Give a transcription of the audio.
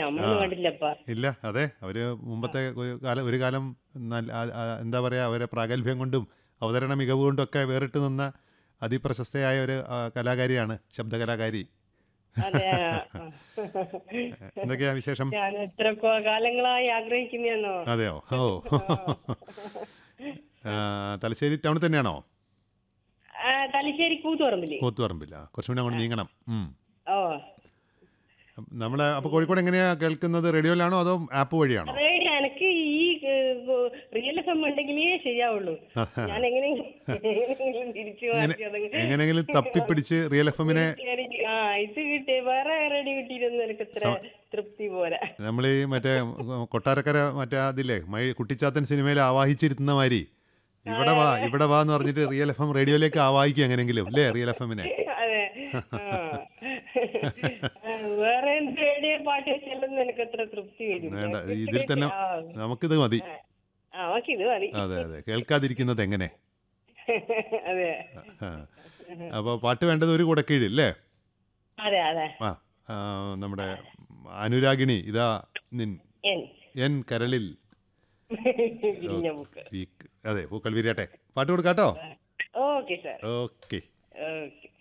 നമ്മളൊന്നും കണ്ടില്ലപ്പാ ഇല്ല അതെ അവര് മുമ്പത്തെ ഒരു കാലം ഒരു കാലം നല്ല ആ- ആ- എന്താ പറയാ അവരെ പ്രാഗൽഭ്യം കൊണ്ടും അവതരണ മികവ് കൊണ്ടും ഒക്കെ വേറിട്ട് നിന്ന അതിപ്രശസ്തയായ ഒരു ആ, കലാകാരിയാണ് ശബ്ദകലാകാരി അതെ ആ, ആ. എന്തൊക്കെയാ വിശേഷം ഞാൻ എത്ര കൊ- കാലങ്ങളായി ആഗ്രഹിക്കുന്നോ അതെയോ ഓ ആ, തലശ്ശേരി ടൗണിൽ തന്നെയാണോ തലശ്ശേരി കൂത്തുപറമ്പില് കൂത്തുപറമ്പില്ല കുറച്ചും കൂടി അങ്ങോട്ട് നീങ്ങണം ഉം. ഓ നമ്മളെ അപ്പോൾ കോഴിക്കോട് എങ്ങനെയാ കേൾക്കുന്നത് റേഡിയോയിലാണോ അതോ ആപ്പ് വഴിയാണോ റേഡിയോ എനിക്ക് ഈ റിയൽ എഫ് എം ഉണ്ടെങ്കിലേ ശരിയാവുള്ളൂ ഞാൻ എങ്ങനെയെങ്കിലും എങ്ങനെയെങ്കിലും തിരിച്ചു മാറ്റി അതങ്ങ് എങ്ങനെയെങ്കിലും തപ്പിപ്പിടിച്ച് റിയൽ എഫ് എമ്മിനെ എനിക്ക് ആ ഇത് കിട്ടി വേറെ റേഡിയോ കിട്ടിയിരുന്ന എനിക്ക് ഇത്ര തൃപ്തി പോരാ നമ്മൾ ഈ മറ്റേ കൊട്ടാരക്കര മറ്റേ അതില്ലേ മഴ കുട്ടിച്ചാത്തൻ സിനിമയിൽ ആവാഹിച്ചിരുത്തുന്ന മാതിരി ഇവിടെ വാ ഇവിടെ വാ എന്ന് പറഞ്ഞിട്ട് റിയൽ എഫ് എം റേഡിയോയിലേക്ക് ആവാഹിക്കും എങ്ങനെങ്കിലും അല്ലേ റിയൽ എഫ് എമ്മിനെ അതെ ആ. ആ, വേറെ എന്ത് റേഡിയോ പാട്ട് വെച്ചാലൊന്നും എനിക്ക് അത്ര തൃപ്തി വരും വേണ്ട ഇതിൽ തന്നെ നമുക്കിത് മതി ആ ഓക്കെ ഇത് മതി അതെ അതെ കേൾക്കാതിരിക്കുന്നത് എങ്ങനെ അതെ ആ. അപ്പോൾ പാട്ട് വേണ്ടത് ഒരു കുടക്കീഴ് അല്ലേ അതെ അതെ ആ ആ, നമ്മുടെ അനുരാഗിണി ഇതാ നിൻ എൻ എൻ കരളിൽ വിരിഞ്ഞ ബുക്ക് ഈ അതെ പൂക്കൾ വിരിയട്ടെ പാട്ട് കൊടുക്കാട്ടോ ഓക്കെ സാർ ഓക്കെ ഓക്കെ